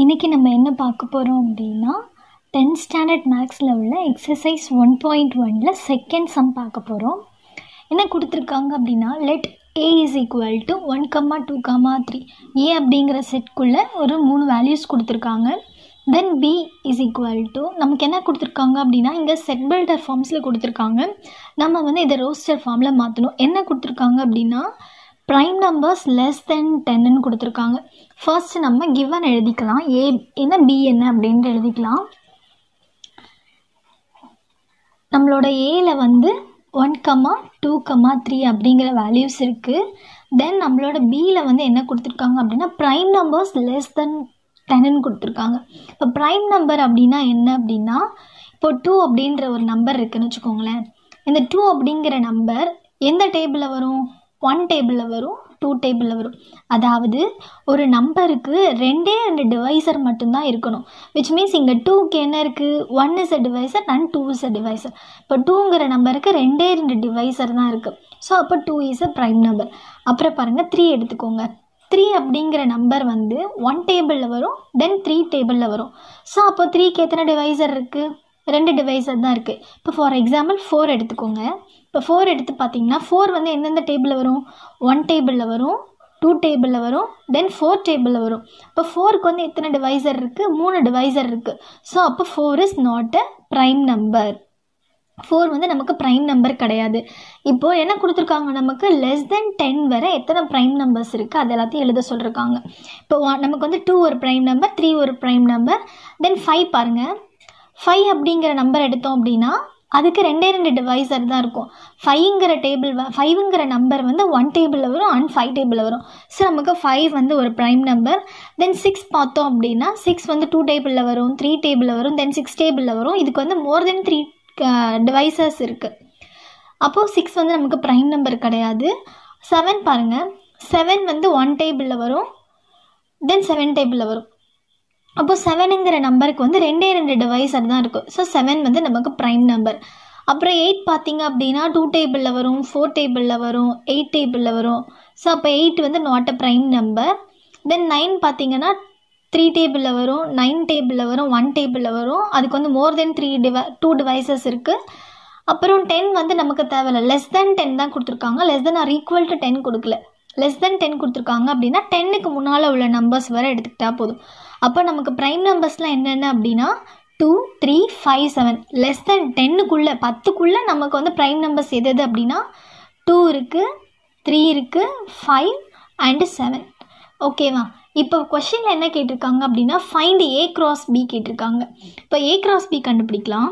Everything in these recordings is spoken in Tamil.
இன்றைக்கி நம்ம என்ன பார்க்க போகிறோம் அப்படின்னா டென்த் ஸ்டாண்டர்ட் மேக்ஸில் உள்ள எக்ஸசைஸ் ஒன் பாயிண்ட் ஒனில் செகண்ட் சம் பார்க்க போகிறோம் என்ன கொடுத்துருக்காங்க அப்படின்னா let A is equal to one comma two comma three A அப்படிங்கிற செட்குள்ளே ஒரு மூணு வேல்யூஸ் கொடுத்துருக்காங்க then B is equal to நமக்கு என்ன கொடுத்துருக்காங்க அப்படின்னா இங்கே செட் பில்டர் ஃபார்ம்ஸில் கொடுத்துருக்காங்க நம்ம வந்து இதை ரோஸ்டர் ஃபார்மில் மாற்றணும் என்ன கொடுத்துருக்காங்க அப்படின்னா ப்ரைம் நம்பர்ஸ் லெஸ் தென் டென்னு கொடுத்துருக்காங்க ஃபர்ஸ்ட் நம்ம கிவன் எழுதிக்கலாம் ஏ என்ன பி என்ன அப்படின்ட்டு எழுதிக்கலாம் நம்மளோட ஏல வந்து one comma two comma three அப்படிங்கிற வேல்யூஸ் இருக்குது தென் நம்மளோட பியில் வந்து என்ன கொடுத்துருக்காங்க அப்படின்னா ப்ரைம் நம்பர்ஸ் லெஸ் தென் டென்னு கொடுத்துருக்காங்க இப்போ ப்ரைம் நம்பர் அப்படின்னா என்ன அப்படின்னா இப்போ டூ அப்படின்ற ஒரு நம்பர் இருக்குன்னு வச்சுக்கோங்களேன் இந்த டூ அப்படிங்கிற நம்பர் எந்த டேபிளில் வரும் ஒன் டேபிளில் வரும் டூ டேபிளில் வரும் அதாவது ஒரு நம்பருக்கு ரெண்டே ரெண்டு டிவைசர் மட்டும்தான் இருக்கணும் விச் மீன்ஸ் இங்கே டூக்கு என்ன இருக்குது one is a divisor and two is a divisor இப்போ டூங்கிற நம்பருக்கு ரெண்டே ரெண்டு டிவைசர் தான் இருக்குது ஸோ அப்போ two is a prime number அப்புறம் பாருங்கள் த்ரீ எடுத்துக்கோங்க த்ரீ அப்படிங்கிற நம்பர் வந்து ஒன் டேபிளில் வரும் தென் த்ரீ டேபிளில் வரும் ஸோ அப்போ த்ரீக்கு எத்தனை டிவைசர் இருக்குது ரெண்டு டிவைசர் தான் இருக்குது இப்போ ஃபார் எக்ஸாம்பிள் ஃபோர் எடுத்துக்கோங்க இப்போ ஃபோர் எடுத்து பார்த்தீங்கன்னா ஃபோர் வந்து எந்தெந்த டேபிளில் வரும் ஒன் டேபிளில் வரும் டூ டேபிளில் வரும் தென் ஃபோர் டேபிளில் வரும் இப்போ ஃபோருக்கு வந்து எத்தனை டிவைசர் இருக்குது மூணு டிவைசர் இருக்குது ஸோ அப்போ four is not a prime number four வந்து நமக்கு ப்ரைம் நம்பர் கிடையாது இப்போது என்ன கொடுத்துருக்காங்க நமக்கு லெஸ் தென் டென் வரை எத்தனை ப்ரைம் நம்பர்ஸ் இருக்குது அது எல்லாத்தையும் எழுத சொல்லியிருக்காங்க இப்போ நமக்கு வந்து டூ ஒரு ப்ரைம் நம்பர் த்ரீ ஒரு ப்ரைம் நம்பர் தென் ஃபைவ் பாருங்கள் ஃபைவ் அப்படிங்கிற நம்பர் எடுத்தோம் அப்படின்னா அதுக்கு ரெண்டே ரெண்டு டிவைசர் தான் இருக்கும் ஃபைவ்ங்கிற டேபிள் ஃபைவ்ங்கிற நம்பர் வந்து ஒன் டேபிளில் வரும் அண்ட் ஃபைவ் டேபிளில் வரும் ஸோ நமக்கு ஃபைவ் வந்து ஒரு ப்ரைம் நம்பர் தென் சிக்ஸ் பார்த்தோம் அப்படின்னா சிக்ஸ் வந்து டூ டேபிளில் வரும் த்ரீ டேபிளில் வரும் தென் சிக்ஸ் டேபிளில் வரும் இதுக்கு வந்து மோர் தென் த்ரீ டிவைசஸ் இருக்குது அப்போது சிக்ஸ் வந்து நமக்கு ப்ரைம் நம்பர் கிடையாது செவன் பாருங்கள் செவன் வந்து ஒன் டேபிளில் வரும் தென் செவன் டேபிளில் வரும் அப்போ செவனுங்கிற நம்பருக்கு வந்து ரெண்டே ரெண்டு டிவைசர் தான் இருக்கும் ஸோ செவன் வந்து நமக்கு ப்ரைம் நம்பர் அப்புறம் எயிட் பார்த்தீங்க அப்படின்னா டூ டேபிளில் வரும் ஃபோர் டேபிளில் வரும் எயிட் டேபிளில் வரும் ஸோ அப்போ எயிட் வந்து not a prime number then nine பார்த்தீங்கன்னா த்ரீ டேபிளில் வரும் நைன் டேபிளில் வரும் ஒன் டேபிளில் வரும் அதுக்கு வந்து மோர் தென் த்ரீ டிவை டூ டிவைசஸ் இருக்குது அப்புறம் டென் வந்து நமக்கு தேவையில்ல லெஸ் தென் டென் தான் கொடுத்துருக்காங்க less than or equal to ten கொடுக்கல லெஸ் தென் டென் கொடுத்துருக்காங்க அப்படின்னா டென்னுக்கு முன்னால் உள்ள நம்பர்ஸ் வர எடுத்துக்கிட்டால் போதும் அப்போ நமக்கு ப்ரைம் நம்பர்ஸ்லாம் என்னென்ன அப்படின்னா two three five seven less than டென்னுக்குள்ளே பத்துக்குள்ளே நமக்கு வந்து ப்ரைம் நம்பர்ஸ் எது எது அப்படின்னா டூ இருக்குது த்ரீ இருக்குது ஃபைவ் அண்டு செவன் ஓகேவா இப்போ கொஷினில் என்ன கேட்டிருக்காங்க அப்படின்னா ஃபைண்ட் ஏ கிராஸ் பி கேட்டிருக்காங்க இப்போ ஏ கிராஸ் பி கண்டுபிடிக்கலாம்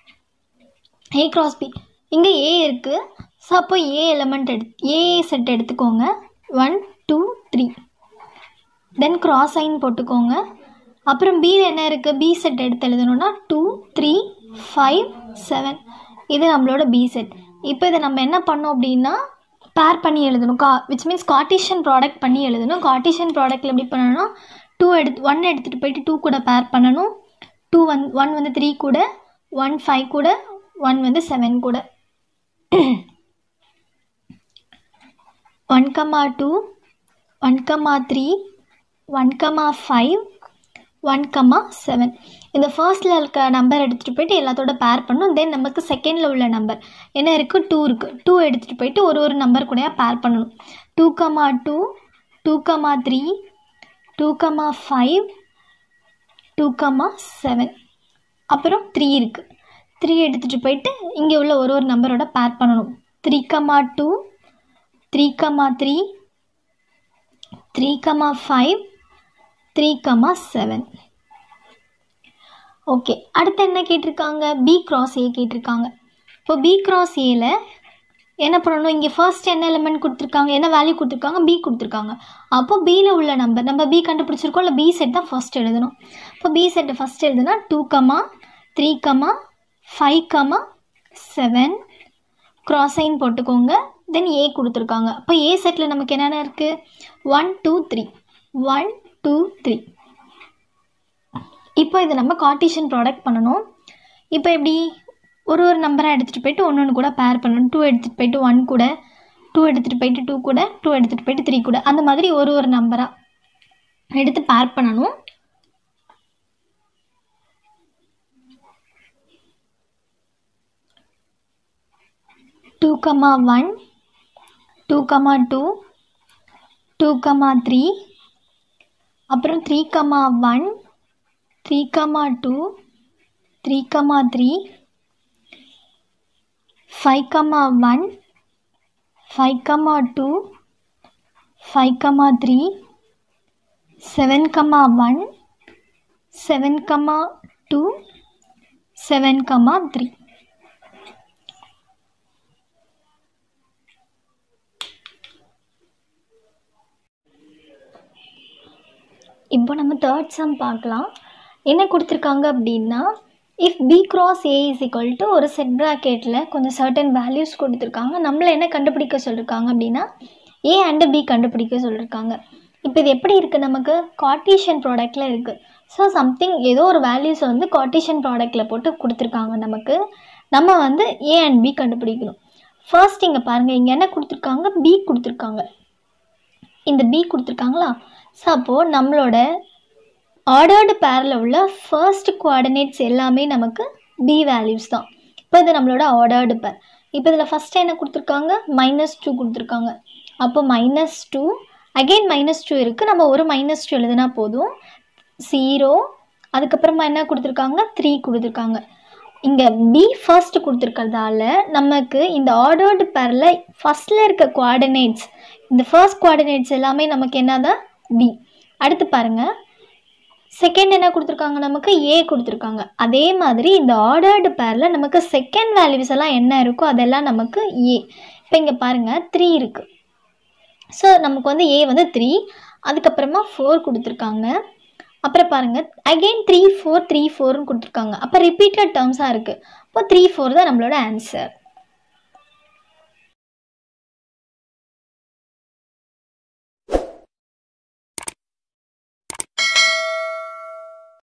ஏ கிராஸ் பி இங்கே ஏ இருக்குது ஸோ அப்போ ஏ எலமெண்ட் எடு ஏ செட் எடுத்துக்கோங்க one two three then cross sign போட்டுக்கோங்க அப்புறம் பியில் என்ன இருக்குது பி செட் எடுத்து எழுதணும்னா டூ த்ரீ ஃபைவ் செவன் இது நம்மளோட பி செட் இப்போ இதை நம்ம என்ன பண்ணோம் அப்படின்னா பேர் பண்ணி எழுதணும் கா விச் மீன்ஸ் கார்டிஷியன் ப்ராடக்ட் பண்ணி எழுதணும் கார்டிஷியன் ப்ராடக்ட்டில் எப்படி பண்ணணும்னா டூ எடுத்து ஒன் எடுத்துகிட்டு போயிட்டு டூ கூட பேர் பண்ணணும் டூ ஒன் ஒன் வந்து த்ரீ கூட ஒன் ஃபைவ் கூட ஒன் வந்து செவன் கூட one comma two one comma three one comma five one comma seven இந்த ஃபர்ஸ்ட்டில் இருக்க நம்பர் எடுத்துகிட்டு போயிட்டு எல்லாத்தோட பேர் பண்ணும் தென் நமக்கு செகண்டில் உள்ள நம்பர் என்ன இருக்குது டூ இருக்குது டூ எடுத்துகிட்டு போயிட்டு ஒரு ஒரு நம்பர் கூட பேர் பண்ணணும் two comma two two comma three two comma five two comma seven அப்புறம் த்ரீ இருக்குது த்ரீ எடுத்துகிட்டு போயிட்டு இங்கே உள்ள ஒரு ஒரு நம்பரோட பேர் பண்ணணும் three comma two three comma three three comma five three comma seven okay அடுத்து என்ன கேட்டிருக்காங்க பி கிராஸ் ஏ கேட்டிருக்காங்க இப்போ பி கிராஸ் ஏல என்ன பண்ணணும் இங்கே ஃபர்ஸ்ட் என்ன எலிமெண்ட் கொடுத்துருக்காங்க என்ன வேல்யூ கொடுத்துருக்காங்க பி கொடுத்துருக்காங்க அப்போ பியில் உள்ள நம்பர் நம்ம பி கண்டுபிடிச்சிருக்கோம் இல்லை பி செட் தான் ஃபர்ஸ்ட் எழுதணும் இப்போ பி செட்டை ஃபஸ்ட் எழுதுனா two comma three comma five comma seven cross sign போட்டுக்கோங்க தென் ஏ கொடுத்துருக்காங்க அப்போ ஏ செட்டில் நமக்கு என்னென்ன இருக்குது one two three one two three இப்போ இதை நம்ம கார்டிஷன் ப்ராடக்ட் பண்ணணும் இப்போ எப்படி ஒரு ஒரு நம்பராக எடுத்துகிட்டு போயிட்டு ஒன்று ஒன்று கூட பேர் பண்ணணும் டூ எடுத்துகிட்டு போயிட்டு ஒன் கூட டூ எடுத்துகிட்டு போயிட்டு டூ கூட டூ எடுத்துகிட்டு போயிட்டு த்ரீ கூட அந்த மாதிரி ஒரு ஒரு நம்பராக எடுத்து பேர் பண்ணணும் two comma one two comma two two comma three அப்புறம் three comma one three comma two three comma three five comma one five comma two five comma three seven comma one seven comma two seven comma three இப்போ நம்ம தேர்ட் சம் பார்க்கலாம் என்ன கொடுத்துருக்காங்க அப்படின்னா if B cross A is equal to ஒரு செட் ப்ராக்கெட்டில் கொஞ்சம் சர்டன் வேல்யூஸ் கொடுத்துருக்காங்க நம்மளை என்ன கண்டுபிடிக்க சொல்லியிருக்காங்க அப்படின்னா ஏ அண்டு பி கண்டுபிடிக்க சொல்லியிருக்காங்க இப்போ இது எப்படி இருக்குது நமக்கு கார்ட்டீஷியன் ப்ராடக்டில் இருக்குது ஸோ சம்திங் ஏதோ ஒரு வேல்யூஸ் வந்து கார்ட்டீஷியன் ப்ராடக்டில் போட்டு கொடுத்துருக்காங்க நமக்கு நம்ம வந்து ஏ அண்ட் பி கண்டுபிடிக்கணும் ஃபர்ஸ்ட் இங்கே பாருங்கள் இங்கே என்ன கொடுத்துருக்காங்க பி கொடுத்துருக்காங்க இந்த பி கொடுத்துருக்காங்களா ஸோ அப்போது நம்மளோட ஆர்டர்டு பேரில் உள்ள ஃபர்ஸ்ட் கோஆர்டினேட்ஸ் எல்லாமே நமக்கு பி வேல்யூஸ் தான் இப்போ இது நம்மளோட ஆர்டர்டு பேர் இப்போ இதில் ஃபஸ்ட்டு என்ன கொடுத்துருக்காங்க மைனஸ் டூ கொடுத்துருக்காங்க அப்போ minus two again minus two இருக்குது நம்ம ஒரு மைனஸ் டூ எழுதுனா போதும் ஜீரோ அதுக்கப்புறமா என்ன கொடுத்துருக்காங்க த்ரீ கொடுத்துருக்காங்க இங்கே பி ஃபர்ஸ்ட் கொடுத்துருக்கறதால நமக்கு இந்த ஆர்டர்டு பேரில் ஃபஸ்ட்டில் இருக்க கோஆர்டினேட்ஸ் இந்த ஃபர்ஸ்ட் கோஆர்டினேட்ஸ் எல்லாமே நமக்கு என்னதான் பி அடுத்து பாருங்கள் செகண்ட் என்ன கொடுத்துருக்காங்க நமக்கு ஏ கொடுத்துருக்காங்க அதே மாதிரி இந்த ஆர்டர்டு பேரில் நமக்கு செகண்ட் வேல்யூஸ் எல்லாம் என்ன இருக்கோ அதெல்லாம் நமக்கு ஏ இப்போ இங்கே பாருங்கள் த்ரீ இருக்குது ஸோ நமக்கு வந்து ஏ வந்து த்ரீ அதுக்கப்புறமா ஃபோர் கொடுத்துருக்காங்க அப்புறம் பாருங்கள் அகெயின் த்ரீ ஃபோர் த்ரீ ஃபோர்னு கொடுத்துருக்காங்க அப்போ ரிப்பீட்டட் டேர்ம்ஸாக இருக்குது இப்போ த்ரீ ஃபோர் தான் நம்மளோட ஆன்சர்